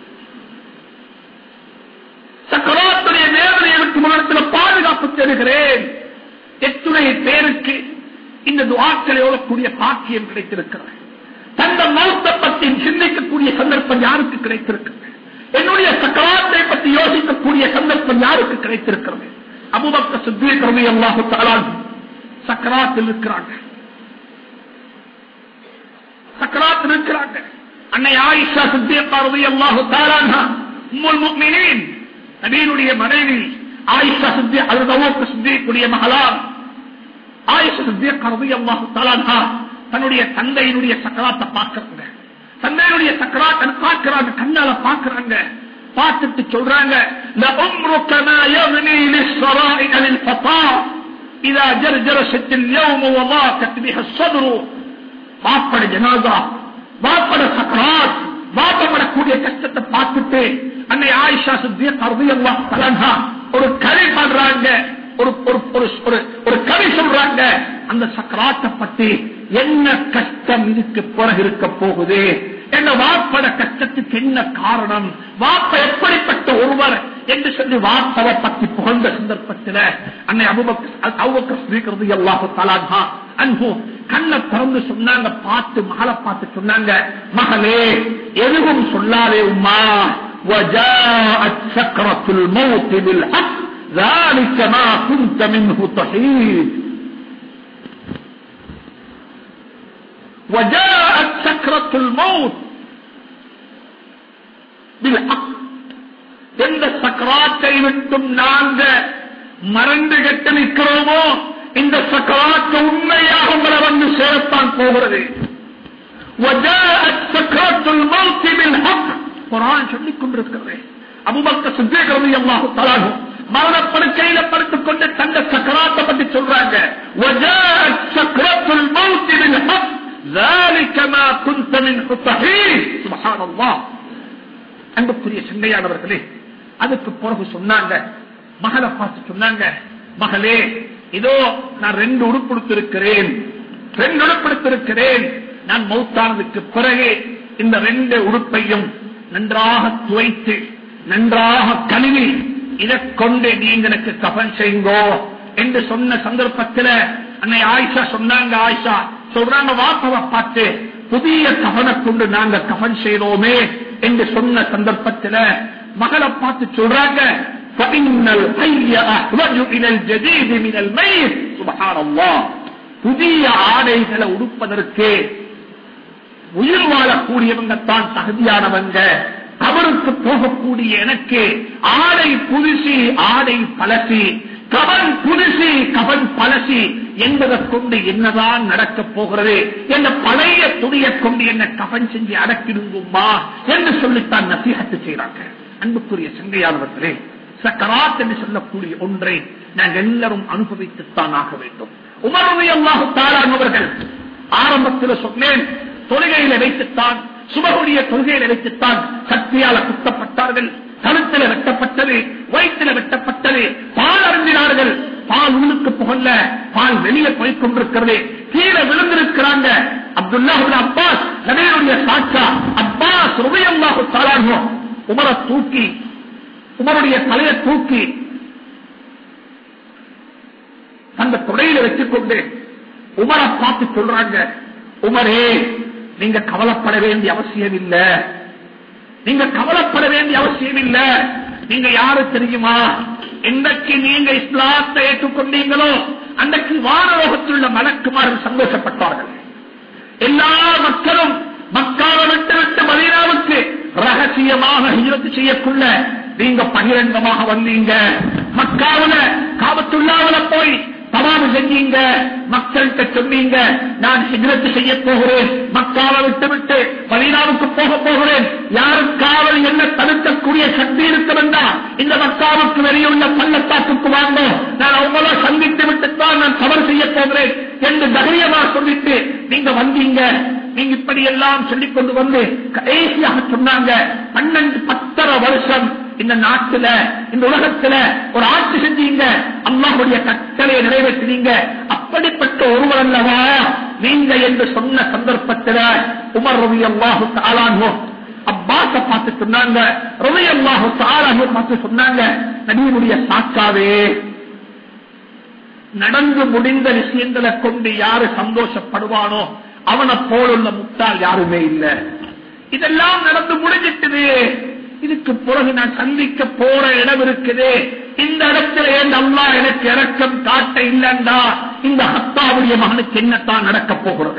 சக்கராத்துடைய வேதனையை விட்டு மனத்தில் பாதுகாப்பு தேடுகிறேன் எத்துணை பேருக்கு இந்த துவாக்களை ஓடக்கூடிய பாக்கியம் கிடைத்திருக்கிறது தந்த மௌத்த பற்றி சிந்திக்கக்கூடிய சந்தர்ப்பம் யாருக்கு கிடைத்திருக்கிறது என்னுடைய சக்கராத்தை பற்றி யோசிக்கக்கூடிய சந்தர்ப்பம் யாருக்கு கிடைத்திருக்கிறது அபுபக்க சுத்தீகரமை அல்லாஹு தாளான் சக்கராத்தில் இருக்கிறாங்க சக்கராத்தில் இருக்கிறாங்க அன்னை ஆயிஷா சித்தியப்பாரதி அல்லாஹு தாளான் உம்முல் முஃமினீன் நபீனுடைய மனைவி ஆயிஷா சித்திய அழுதவோக்கு சித்தியக்கூடிய மகளான் ஆயிஷா சித்தியப்பாரதி அல்லாஹு தாளான் தன்னுடைய தந்தையினுடைய சக்கராத்தை பார்க்கறாங்க தந்தையினுடைய சக்கராத்தை பார்க்கிறாங்க கண்ணால பார்க்கறாங்க பார்த்துட்டு சொல்றாங்க لأمرك ما يغني للسرائع للفطاء إذا جرجرشت اليوم وضاقت بها الصدر வாப்பட ஜனாதா வாப்பட சக்கராத் வாப்பப்படக்கூடிய கஷ்டத்தை பார்த்துட்டு அன்னை ஆயிஷா சித்திய கருதி எல்லாம் தலன்ஹா ஒரு கதை பண்றாங்க ஒரு ஒரு ஒரு ஒரு ஒரு கதை சொல்றாங்க அந்த சக்கராத்தை பத்தி என்ன கஷ்டம் இதுக்கு பிறகு இருக்க போகுது என்ன வாப்பட கஷ்டத்துக்கு என்ன காரணம் வாப்ப எப்படிப்பட்ட ஒருவர் என்று சொல்லி வாப்பவை பத்தி புகழ்ந்த சந்தர்ப்பத்தில் அன்னை அபுபக்கிறது எல்லாஹு தலான்ஹா அன்பு கண்ணை திறந்து சொன்னாங்க பார்த்து மகளை பார்த்து சொன்னாங்க மகளே எதுவும் சொல்லாதே உமா وجاءت سكرة الموت بالحق ذلك ما كنت منه تحيد وجاءت سكرة الموت بالحق எந்த சக்கராத்தை விட்டும் நாங்க மறந்து கட்டு நிற்கிறோமோ இந்த சக்கராத்து உண்மையாக உங்களை வந்து சேரத்தான் போகிறது وجاءت سكرة الموت بالحق குரான் சொல்லிக் கொண்டிருக்கிறது அபுபக்க சித்தேகரது அல்லாஹு தலாகு மரணப்படுக்கையில படுத்துக் கொண்டு தந்த சக்கராத்தை பற்றி சொல்றாங்க وجاءت سكرة الموت بالحق ذلك ما كنت منه تحيد سبحان الله அன்புக்குரிய சண்டையானவர்களே அதுக்கு பிறகு சொன்னாங்க மகளை பார்த்து சொன்னாங்க மகளே இதோ நான் ரெண்டு உடுப்படுத்திருக்கிறேன் ரெண்டு உடுப்படுத்திருக்கிறேன் நான் மௌத்தானதுக்கு பிறகு இந்த ரெண்டு உடுப்பையும் நன்றாக துவைத்து நன்றாக கழுவி இதை கொண்டு நீங்க எனக்கு கபன் செய்யுங்கோ என்று சொன்ன சந்தர்ப்பத்தில் அன்னை ஆயிஷா சொன்னாங்க ஆயிஷா சொல்றாங்க வாப்பவை பார்த்து புதிய கவனை கொண்டு நாங்க கவன் செய்தோமே என்று சொன்ன சந்தர்ப்பத்தில் மகளை பார்த்து சொல்றாங்க فَإِنَّ الْحَيَّ أَحْوَجُ إِلَى الْجَدِيدِ مِنَ الْمَيِّتِ سُبْحَانَ اللَّهِ புதிய ஆடைகளை உடுப்பதற்கு உயிர் வாழக்கூடியவங்க தான் தகுதியானவங்க அவருக்கு போகக்கூடிய எனக்கு ஆடை புதுசி ஆடை பழசி கவன் புதுசி கவன் பழசி என்பதை கொண்டு என்னதான் நடக்கப் போகிறது என்ற பழைய துணியை கொண்டு என்ன கவன் செஞ்சு அடக்கிடுங்குமா என்று சொல்லித்தான் நசீகத்து செய்யறாங்க அன்புக்குரிய சங்கையானவர்களே சக்கராத் என்று சொல்லக்கூடிய ஒன்றை நாங்கள் எல்லாரும் அனுபவித்துத்தான் ஆக வேண்டும் உமருடைய அல்லாஹு தாரானவர்கள் ஆரம்பத்தில் சொன்னேன் தொழுகையில வைத்துத்தான் சுபகுடைய தொழுகையில வைத்துத்தான் சக்தியால குத்தப்பட்டார்கள் கழுத்தில் வெட்டப்பட்டது வயிற்றில வெட்டப்பட்டது பால் அருந்தினார்கள் பால் உள்ளுக்கு புகழ்ல பால் வெளியே போய் கொண்டிருக்கிறது கீழே விழுந்திருக்கிறாங்க அப்துல்லா அப்பாஸ் நபீருடைய சாட்சா அப்பாஸ் ருபயல்லாஹு தாரானோ உமரை தூக்கி உமருடைய தலையை தூக்கி அந்த தொடையில வச்சுக்கொண்டு உமரை பார்த்து சொல்றாங்க உமரே நீங்க கவலைப்பட வேண்டிய அவசியம் இல்ல நீங்க கவலைப்பட வேண்டிய அவசியம் இல்ல நீங்க யாரு தெரியுமா என்றைக்கு நீங்க இஸ்லாத்தை ஏற்றுக்கொண்டீங்களோ அன்றைக்கு வானலோகத்தில் உள்ள மலக்குமார்கள் சந்தோஷப்பட்டார்கள் எல்லா மக்களும் மக்காவை விட்டு விட்டு மதீனாவுக்கு ரகசியமாக ஹிஜரத்து செய்யக்குள்ள நீங்க பகிரங்கமாக வந்தீங்க மக்காவுல காபத்துள்ளாவுல போய் தவாறு செஞ்சீங்க மக்கள்கிட்ட சொன்னீங்க நான் ஹிஜரத்து செய்ய போகிறேன் மக்காவை விட்டு விட்டு மதீனாவுக்கு போக போகிறேன் யாருக்காவது என்ன தடுக்கக்கூடிய சக்தி இருக்கிறதா இந்த மக்காவுக்கு வெளியுள்ள பள்ளத்தாக்குக்கு வாங்க நான் அவங்கள சந்தித்து விட்டுத்தான் நான் தவறு செய்ய போகிறேன் என்று தைரியமா சொல்லிட்டு நீங்க வந்தீங்க நீங்க இப்படி எல்லாம் சொல்லிக் கொண்டு வந்து கடைசியாக சொன்னாங்க பன்னெண்டு பத்தரை வருஷம் இந்த நாட்டுல இந்த உலகத்துல ஒரு ஆட்சி செஞ்சீங்க அல்லாஹுடைய கட்டளையை நிறைவேற்றினீங்க அப்படிப்பட்ட ஒருவர் அல்லவா நீங்க என்று சொன்ன சந்தர்ப்பத்தில் உமர் ரவி அல்லாஹு தாளானோ அப்பாச பார்த்து சொன்னாங்க ரவி அல்லாஹு தாளானோ பார்த்து சொன்னாங்க நபியினுடைய சாட்சாவே நடந்து முடிந்த விஷயங்களை கொண்டு யாரு சந்தோஷப்படுவானோ அவனை போலுள்ள முட்டாள் யாருமே இல்லை இதெல்லாம் நடந்து முடிஞ்சிட்டது இதுக்கு பிறகு நான் சந்திக்க போற இடம் இருக்குது இந்த இடத்துல ஏன் அல்லா எனக்கு இறக்கம் காட்ட இல்லண்டா இந்த ஹத்தாவுடைய மகனுக்கு என்னத்தான் நடக்க போகிறது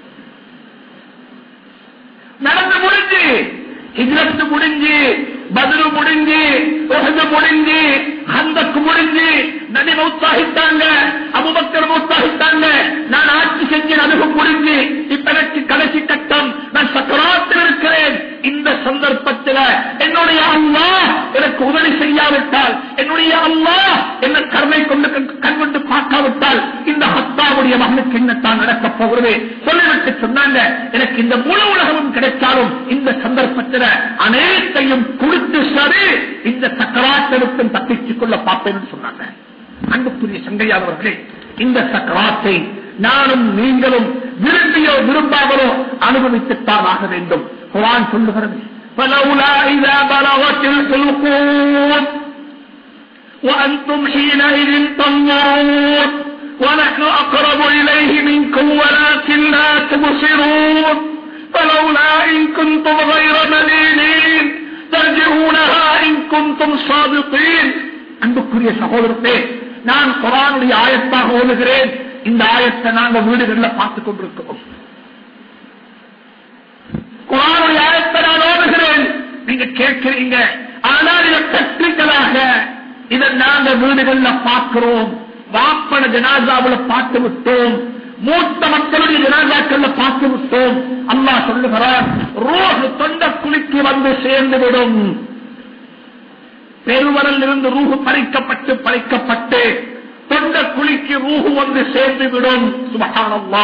நடந்து முடிஞ்சு ஹிஜ்ரத்து முடிஞ்சு பதிலு முடிஞ்சு உகது முடிஞ்சு ஹந்தக்கு முடிஞ்சு நடி மௌத்தாகிட்டாங்க அபுபக்கர் மௌத்தாகிட்டாங்க நான் ஆட்சி செஞ்சு அணுகு முடிஞ்சு இப்ப எனக்கு கடைசி கட்டம் நான் சக்கராத்தில் இருக்கிறேன் இந்த சந்தர்ப்பத்தில் என்னுடைய அம்மா எனக்கு உதவி செய்யாவிட்டால் என்னுடைய அம்மா என்ன கருணை கொண்டு கண்கொண்டு பார்க்காவிட்டால் இந்த ஹத்தாவுடைய மகனுக்கு என்னத்தான் நடக்கப் போகிறது சொல்லிவிட்டு சொன்னாங்க எனக்கு இந்த முழு உலகமும் கிடைச்சாலும் இந்த சந்தர்ப்பத்தில் அனைத்தையும் கொடுத்து சரி இந்த சக்கராத்திற்கும் தப்பிச்சுக் கொள்ள பார்ப்பேன் சொன்னாங்க அன்புக்குரிய சங்கையானவர்களே இந்த சக்கராத்தை நானும் நீங்களும் விரும்பியோ விரும்பாமலோ அனுபவித்துத்தான் ஆக வேண்டும் குரான் சொல்லுகிறது فلولا إذا بلغت الحلقوم وأنتم حينئذ تنظرون ونحن أقرب إليه منكم ولكن لا تبصرون فلولا إن كنتم غير مدينين ترجعونها إن كنتم صادقين அன்புக்குரிய சகோதரத்தே நான் குரானுடைய ஆயத்தாக ஓடுகிறேன் இந்த ஆயத்தை நாங்கள் வீடுகளில் பார்த்துக் கொண்டிருக்கிறோம் குரானுடைய ஆயத்தை நான் ஓடுகிறேன் நீங்க கேட்கிறீங்க ஆனால் இதை டெக்னிக்கலாக இதை நாங்க வீடுகள்ல பார்க்கிறோம் வாப்பன ஜனாசாவுல பார்த்து விட்டோம் மூத்த மக்களுடைய ஜனாசாக்கள்ல பார்த்து விட்டோம் அம்மா சொல்லுகிறார் ரோஹ் தொண்ட குளிக்கு வந்து சேர்ந்து விடும் பெருவரல் இருந்து ரூஹு பறிக்கப்பட்டு பறிக்கப்பட்டு தொண்ட குழிக்கு ரூஹு வந்து சேர்ந்து விடும் சுபகானம்மா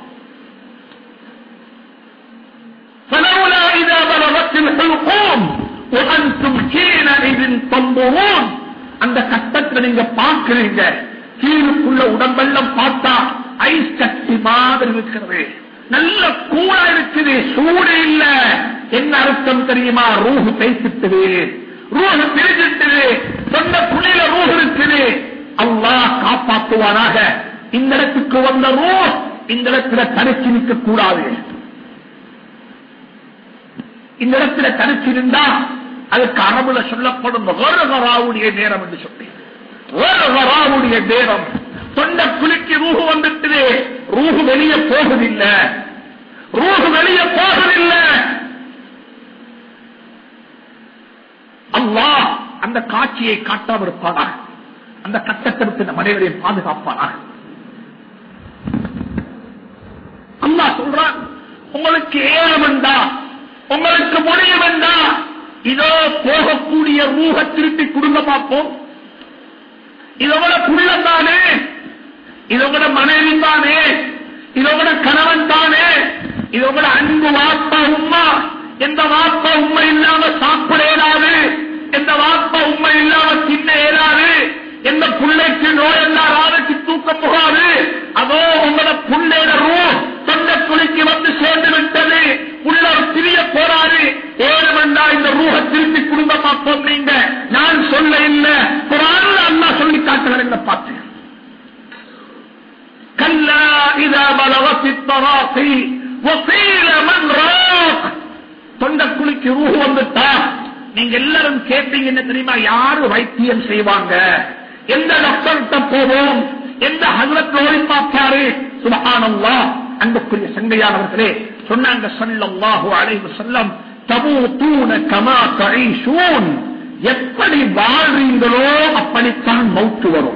فلولا إذا بلغت الحلقوم وأنتم حينئذ تنظرون அந்த கட்டத்தில் நீங்க பார்க்கிறீங்க கீழுக்குள்ள உடம்பெல்லாம் பார்த்தா ஐஸ் கட்டி மாதிரி இருக்கிறது நல்ல கூலா இருக்குது சூடு இல்ல என்ன அர்த்தம் தெரியுமா ரூஹு பேசிட்டது ரூஹு பிரிஞ்சிட்டது சொந்த புள்ளியில ரூஹ் இருக்குது அல்லாஹ் காப்பாற்றுவானாக இந்த இடத்துக்கு வந்த ரூஹ் இந்த இடத்துல தனிச்சு நிற்க கூடாது இந்த இடத்துல தனிச்சு இருந்தா அதுக்கு அரபுல சொல்லப்படும் வேறவராவுடைய நேரம் என்று சொன்னேன் வேறவராவுடைய நேரம் தொண்ட குலுக்கி ரூஹு வந்துட்டு ரூஹு வெளியே போகுதில்லை ரூஹு வெளியே போகுதில்லை அல்லாஹ் அந்த காட்சியை காட்டாமல் இருப்பானாக அந்த கட்டத்திற்கு நம் அனைவரையும் பாதுகாப்பானாக அல்லாஹ் சொல்றான் உங்களுக்கு ஏலம் வேண்டா உங்களுக்கு முடியும் வேண்டா இதோ போகக்கூடிய ரூஹ திருப்பி கொடுங்க பார்ப்போம் இதோட புள்ளம் தானே இதோட மனைவி தானே இதோட கணவன் தானே இதோட அன்பு வாப்பா உம்மா எந்த வாப்பா உண்மை இல்லாம சாப்பிட இயலாது எந்த வாப்பா உண்மை இல்லாம தின்ன இயலாது எந்த பிள்ளைக்கு நோயெல்லாம் ராதைக்கு தூக்க போகாது அதோ உங்களோட புள்ளையிட ரூ தொண்ட குளிக்கு வந்து சேர்ந்து விட்டது உள்ள திரிய போறாரு ஏழு வந்தா இந்த ரூஹ திருப்பி குடும்ப பார்ப்போம் நீங்க நான் சொல்ல இல்ல குரான் அண்ணா சொல்லி காட்டுகிறேன் பார்த்து كلا إذا بلغت التراقي وقيل من راق தொண்டக்குழிக்கு ரூஹு வந்துட்டா நீங்க எல்லாரும் கேட்டீங்க என்ன தெரியுமா யாரு வைத்தியம் செய்வாங்க எந்த டாக்டர்கிட்ட போவோம் எந்த ஹசரத் நோய் பார்ப்பாரு சுபஹானல்லா அன்புக்குரிய சங்கையானவர்களே சொன்னாங்க சல்லல்லாஹு அலைஹி வஸல்லம் தமூதூன கமா தஈஷூன் எப்படி வாழ்றீங்களோ அப்படித்தான் மௌத்து வரும்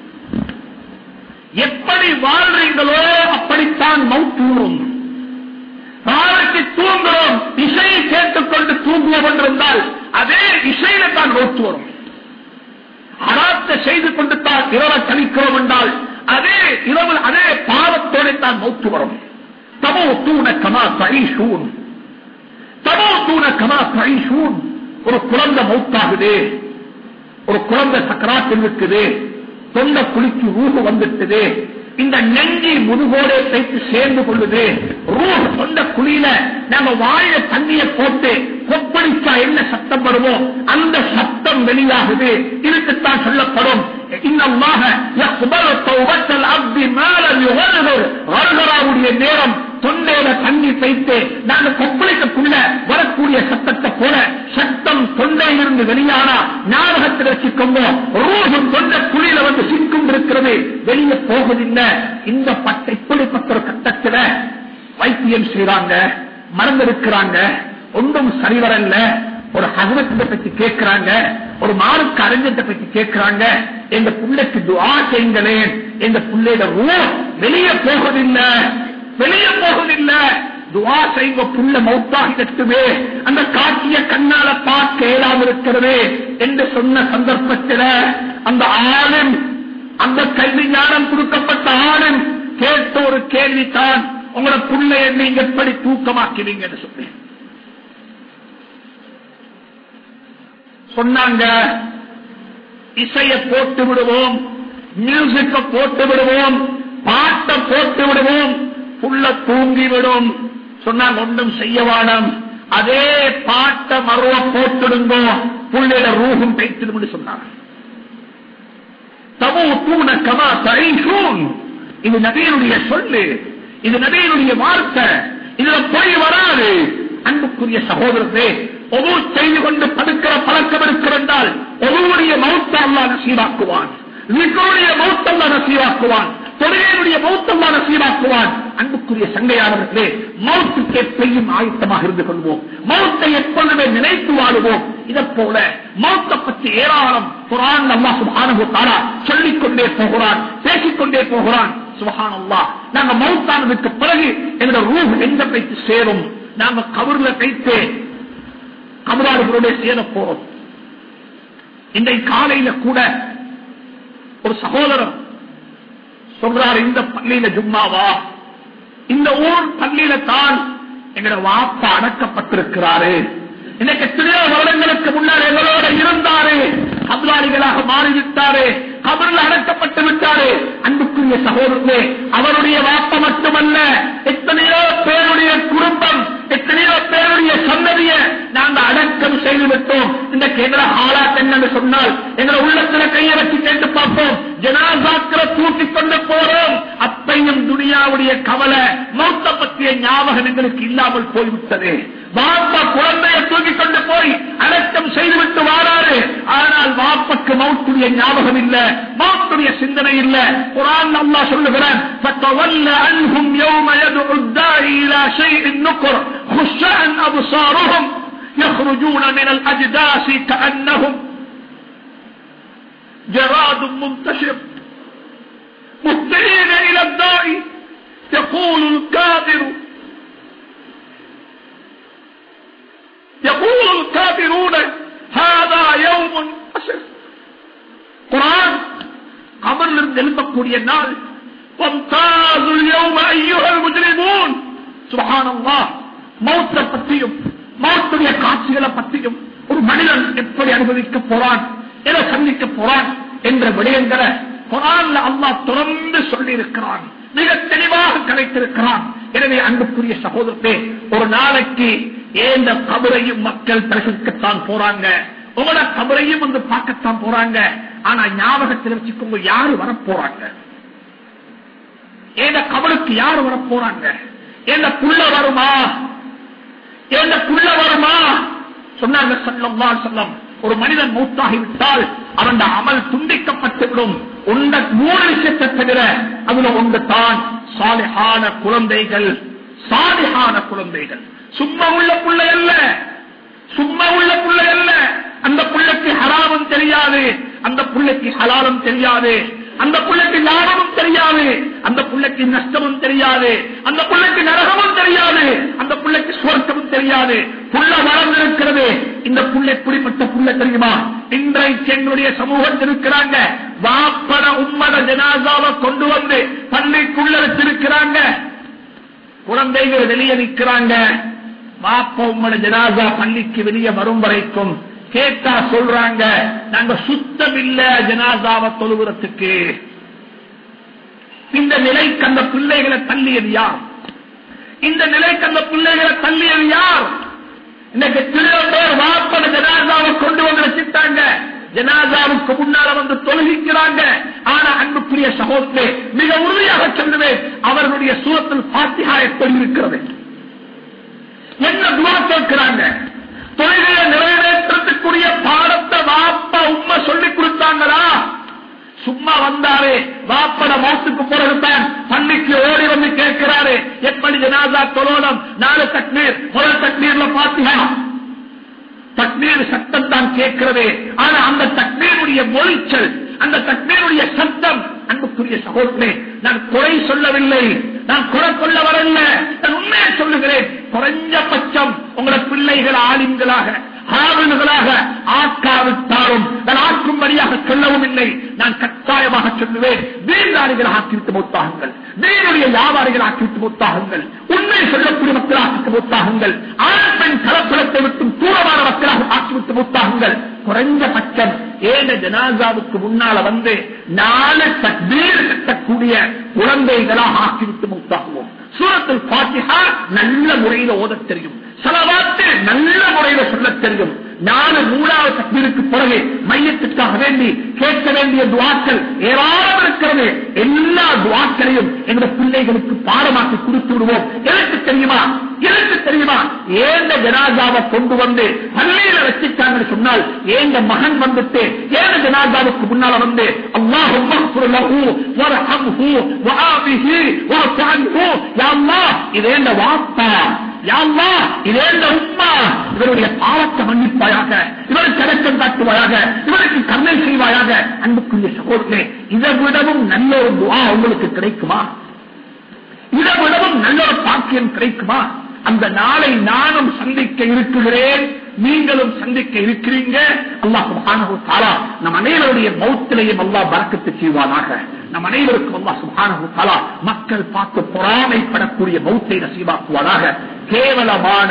எப்படி வாழ்றீங்களோ அப்படித்தான் மௌத்து வரும் நாளைக்கு தூங்குறோம் இசையை கேட்டுக்கொண்டு தூங்குவோம் என்றிருந்தால் அதே இசையில தான் மௌத்து வரும் அடாத்த செய்து கொண்டு தான் இரவை கழிக்கிறோம் என்றால் அதே இரவு அதே பாவத்தோட தான் மௌத்து வரும் தமோ தூண கமா தழிசூன் தமோ தூண கமா தழிசூன் ஒரு குழந்தை மௌத்தாகுது ஒரு குழந்தை சக்கராத்தில் இருக்குது தொண்ட குளிக்கு ரூஹு வந்துட்டது இந்த நெஞ்சி முதுகோடே தைத்து சேர்ந்து கொள்ளுது ரூஹ் தொண்ட குழியில நம்ம வாயில தண்ணிய போட்டு கொப்பளிச்சா என்ன சத்தம் வருமோ அந்த சத்தம் வெளியாகுது இதுக்குத்தான் சொல்லப்படும் இன்னமாக வருகிறாவுடைய நேரம் தொண்டையில தண்ணி தைத்து நாங்க கொப்பளிக்கக்குள்ள வரக்கூடிய சத்தத்தை போல சத்தம் தொண்டையிலிருந்து வெளியானா ஞாபகத்தில் வச்சுக்கோங்க ரூஹும் தொண்ட குழியில வந்து சிக்கும் இருக்கிறது வெளியே போவதில்லை இந்த பட்ட இப்படிப்பட்ட ஒரு கட்டத்தில் வைத்தியம் செய்யறாங்க மறந்திருக்கிறாங்க ஒன்றும் சரிவரல்ல ஒரு ஹசரத்தை பத்தி கேட்கிறாங்க ஒரு மானுக்கு அறிஞத்தை பத்தி கேட்கிறாங்க எங்க பிள்ளைக்கு துவா செய்யுங்களேன் எங்க பிள்ளையோட ரூ வெளியே போவதில்லை வெளியே போவதில்லை துவா செய்வ புள்ள மௌத்தாகிடட்டுமே அந்த காட்சிய கண்ணால பார்க்க இயலாம இருக்கிறது என்று சொன்ன சந்தர்ப்பத்தில் அந்த ஆளும் அந்த கல்வி ஞானம் கொடுக்கப்பட்ட ஆளும் கேட்ட ஒரு கேள்வித்தான் உங்களோட புள்ளைய நீங்க எப்படி தூக்கமாக்குவீங்கன்னு சொன்னேன் சொன்னாங்க இசைய போட்டு விடுவோம் மியூசிக்க போட்டு விடுவோம் பாட்டை போட்டு விடுவோம் புள்ள தூங்கிவிடும் சொன்னாங்க ஒன்றும் செய்ய வேணாம் அதே பாட்டை மருவ போட்டுடுங்க புள்ளையில ரூகும் தைத்திடும் சொன்னாங்க தமோ தூண கமா தழைசூன் இது நபியனுடைய சொல்லு இது நபியனுடைய வார்த்தை இதுல போய் வராது அன்புக்குரிய சகோதரத்தை ஒவ்வொரு செய்து கொண்டு படுக்கிற பழக்கம் இருக்கிறால் ஒவ்வொருடைய மௌத்த அல்லா நசீவாக்குவான் வீட்டோடைய மௌத்தல்லா நசீவாக்குவான் தொழிலுடைய மௌத்தல்லா நசீவாக்குவான் அன்புக்குரிய சங்கையாளர்களே மௌத்துக்கு எப்பையும் ஆயத்தமாக இருந்து கொள்வோம் மௌத்தை எப்பொழுதுமே நினைத்து வாழுவோம் இதை போல மௌத்தை பற்றி ஏராளம் குரான் அல்லா சுபானு தாரா சொல்லிக் கொண்டே போகிறான் பேசிக்கொண்டே போகிறான் சுபஹான் அல்லா நாங்க மௌத்தானதுக்கு பிறகு எங்களோட ரூஹ் எங்க வைத்து சேரும் நாங்க கபர்ல கைத்து கபராடுகளோட சேர போறோம் இன்றைக்கு காலையில கூட ஒரு சகோதரர் சொல்றார் இந்த பள்ளியில ஜும்மாவா இந்த ஊர் பள்ளியில தான் எங்களோட வாப்பா அடக்கப்பட்டிருக்கிறாரு இன்னைக்கு எத்தனையோ வருடங்களுக்கு முன்னால் எங்களோட இருந்தாரு கபலாளிகளாக மாறிவிட்டாரு கபரில் அடக்கப்பட்டு விட்டாரு அன்புக்குரிய சகோதரர்களே அவருடைய வாப்ப மட்டுமல்ல எத்தனையோ பேருடைய குடும்பம் எத்தனையோ பேருடைய சன்னதிய நாங்க அடக்கம் செய்து விட்டோம் இந்த கேந்திர ஆளாத் என்னன்னு சொன்னால் எங்களை உள்ளத்துல கையை வச்சு கேட்டு பார்ப்போம் ஜனாசாக்களை தூக்கி கொண்டு போறோம் அப்பையும் துனியாவுடைய கவலை மௌத்த பற்றிய ஞாபகம் எங்களுக்கு இல்லாமல் போய்விட்டது வாப்பா குழந்தைய தூக்கி கொண்டு போய் அடக்கம் செய்துவிட்டு வாராரு ஆனால் வாப்பக்கு மௌத்துடைய ஞாபகம் இல்ல மௌத்துடைய சிந்தனை இல்ல குரான் அல்லாஹ் சொல்லுகிறான் فَتَوَلَّ عَنْهُمْ يَوْمَ يَدْعُ الدَّاعِي إِلَى شَيْءٍ نُكْرٍ خُشَّعًا أَبْصَارُهُمْ يَخْرُجُونَ مِنَ الْأَجْدَاثِ كَأَنَّهُمْ جراد منتشر مهتدين إلى الداء يقول الكافر يقول الكافرون هذا يوم أسر குரான் கபரிலிருந்து எழுப்பக்கூடிய நாள் وَامْتَازُوا الْيَوْمَ أَيُّهَا الْمُجْرِمُونَ سبحان الله மௌத்தை பற்றியும் மௌத்துடைய காட்சிகளை பற்றியும் ஒரு மனிதன் எப்படி அனுபவிக்க போறான் எதை சந்திக்க போறான் என்ற விடயங்களை குரான்ல அல்லாஹ் தொடர்ந்து சொல்லி இருக்கிறான் மிக தெளிவாக கிடைத்திருக்கிறான் எனவே அன்புக்குரிய சகோதரத்தை ஒரு நாளைக்கு ஏந்த கபரையும் மக்கள் தரிசிக்கத்தான் போறாங்க உங்களோட கபரையும் வந்து பார்க்கத்தான் போறாங்க ஆனா ஞாபகத்தில் வச்சுக்கோங்க யாரு வர போறாங்க ஏந்த கபருக்கு யாரு வர போறாங்க ஏந்த புள்ள வருமா ஏந்த புள்ள வருமா சொன்னாங்க சொல்லம் சொல்லம் ஒரு மனிதன் மூத்தாகி விட்டால் அவன் அமல் துண்டிக்கப்பட்டுவிடும் உண்ட மூணு விஷயத்தை தவிர அதுல ஒன்று தான் சாலிஹான குழந்தைகள் சாலிஹான குழந்தைகள் சும்மா உள்ள பிள்ளை அல்ல சும்மா உள்ள பிள்ளை அல்ல அந்த பிள்ளைக்கு ஹராமும் தெரியாது அந்த பிள்ளைக்கு ஹலாலும் தெரியாது அந்த பிள்ளைக்கு லாபமும் தெரியாது அந்த பிள்ளைக்கு நஷ்டமும் தெரியாது அந்த பிள்ளைக்கு நரகமும் தெரியாது அந்த பிள்ளைக்கு சுவர்க்கமும் தெரியாது புள்ள வளர்ந்திருக்கிறது இந்த புள்ள எப்படிப்பட்ட புள்ள தெரியுமா இன்றைக்கு எங்களுடைய சமூகத்தில் இருக்கிறாங்க வாப்பட உம்மட ஜனாதாவை கொண்டு வந்து பள்ளிக்குள்ள வச்சிருக்கிறாங்க குழந்தைகள் வெளியே நிற்கிறாங்க வாப்ப உம்மட ஜனாதா பள்ளிக்கு வெளியே வரும் வரைக்கும் கேட்டா சொல்றாங்க நாங்க சுத்தம் இல்ல ஜனாதாவை தொழுகிறதுக்கு இந்த நிலைக்கு அந்த பிள்ளைகளை தள்ளியது யார் இந்த நிலைக்கு அந்த பிள்ளைகளை தள்ளியது யார் இன்னைக்கு சில பேர் வாப்பட ஜனாதாவை கொண்டு வந்து வச்சுட்டாங்க ஜனாதாவுக்கு முன்னால வந்து தொழுகிக்கிறாங்க ஆனா அன்புக்குரிய சகோதரே மிக உறுதியாக சொல்லுவேன் அவர்களுடைய சூரத்தில் பாத்திகா எப்படி இருக்கிறது என்ன துவா கேட்கிறாங்க தொழிலை நிறைவேற்றத்துக்குரிய பாடத்தை வாப்பா உண்மை சொல்லி கொடுத்தாங்களா சும்மா வந்தாரு வாப்பட மௌத்துக்கு பிறகுதான் பள்ளிக்கு ஓடி வந்து கேட்கிறாரு எப்படி ஜனாதா தொழோனம் நாலு தக்னீர் முதல் தக்னீர்ல பாத்தியா தக்னீர் சத்தம் தான் கேட்கிறது ஆனா அந்த தக்னீருடைய மொழிச்சல் அந்த தக்னீருடைய சத்தம் அன்புக்குரிய சகோதரே நான் குறை சொல்லவில்லை நான் குறை கொள்ள வரல நான் உண்மையை சொல்லுகிறேன் குறைஞ்சபட்சம் உங்களோட பிள்ளைகள் ஆலிம்களாக ஆளுநர்களாக ஆக்காவிட்டாலும் நான் ஆக்கும்படியாக சொல்லவும் இல்லை நான் கட்டாயமாக சொல்லுவேன் வீரதாரிகள் ஆக்கிவிட்டு மூத்தாகுங்கள் வீருடைய வியாபாரிகள் ஆக்கிவிட்டு மூத்தாகுங்கள் உண்மை சொல்லக்கூடிய மக்கள் ஆக்கிவிட்டு மூத்தாகுங்கள் ஆண் பெண் கலப்படத்தை விட்டும் தூரமான மக்களாக ஆக்கிவிட்டு மூத்தாகுங்கள் குறைஞ்சபட்சம் ஏழ ஜனாசாவுக்கு முன்னால வந்து நாலு தக்பீர் கட்டக்கூடிய குழந்தைகளாக ஆக்கிவிட்டு மூத்தாகுவோம் சூரத்தில் பாத்திஹா நல்ல முறையில ஓதத் தெரியும் சலவாத்து நல்ல முறையில சொல்லத் தெரியும் நாலு மூணாவது தக்பீருக்கு பிறகு மையத்துக்காக வேண்டி கேட்க வேண்டிய துவாக்கள் ஏராளம் இருக்கிறது எல்லா துவாக்களையும் எங்க பிள்ளைகளுக்கு பாடமாக்கி கொடுத்து விடுவோம் எனக்கு தெரியுமா எனக்கு தெரியுமா ஏந்த ஜனாதாவை கொண்டு வந்து பள்ளியில வச்சுட்டாங்கன்னு சொன்னால் ஏந்த மகன் வந்துட்டு ஏந்த ஜனாதாவுக்கு முன்னால வந்து அல்லாஹும் இதேந்த வாப்பா யாழ்லா இதேந்த உம்மா இவருடைய பாவத்தை மன்னிப்பாயாக இவருக்கு அடக்கம் காட்டுவாயாக இவருக்கு கருணை செய்வாயாக அன்புக்குரிய சகோதரே இதை விடவும் நல்ல ஒரு துவா உங்களுக்கு கிடைக்குமா இதை விடவும் நல்ல ஒரு பாக்கியம் கிடைக்குமா அந்த நாளை நானும் சந்திக்க இருக்கிறேன் நீங்களும் சந்திக்க இருக்கிறீங்க அல்லாஹ் சுபானு தாலா நம் அனைவருடைய மௌத்திலையும் அல்லாஹ் பறக்கத்து செய்வானாக நம் அனைவருக்கும் அல்லாஹ் சுபானு தாலா மக்கள் பார்த்து பொறாமைப்படக்கூடிய மௌத்தை நசீவாக்குவானாக கேவலமான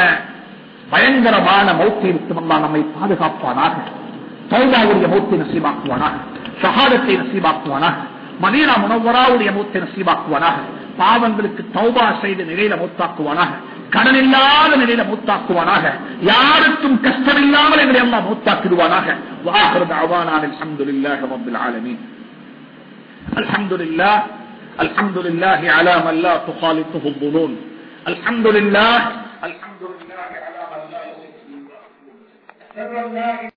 பயங்கரமான மௌத்தை விட்டு அல்லாஹ் நம்மை பாதுகாப்பானாக தௌபாவுடைய மௌத்தை நசீவாக்குவானாக ஷஹாதத்தை நசீபாக்குவானாக மதீனா முனவராவுடைய மூத்தை நசீபாக்குவானாக பாவங்களுக்கு தௌபா செய்த நிலையில மூத்தாக்குவானாக கடன் இல்லாத நிலையில மூத்தாக்குவானாக யாருக்கும் கஷ்டம் இல்லாமல் எங்களை எல்லாம் மூத்தாக்கிடுவானாக வாஹர் அவானான் அல்ஹம்துலில்லாஹி ரப்பில் ஆலமீன் الحمد لله الحمد لله على من لا تخالطه الظنون الحمد لله الحمد لله على من لا يصف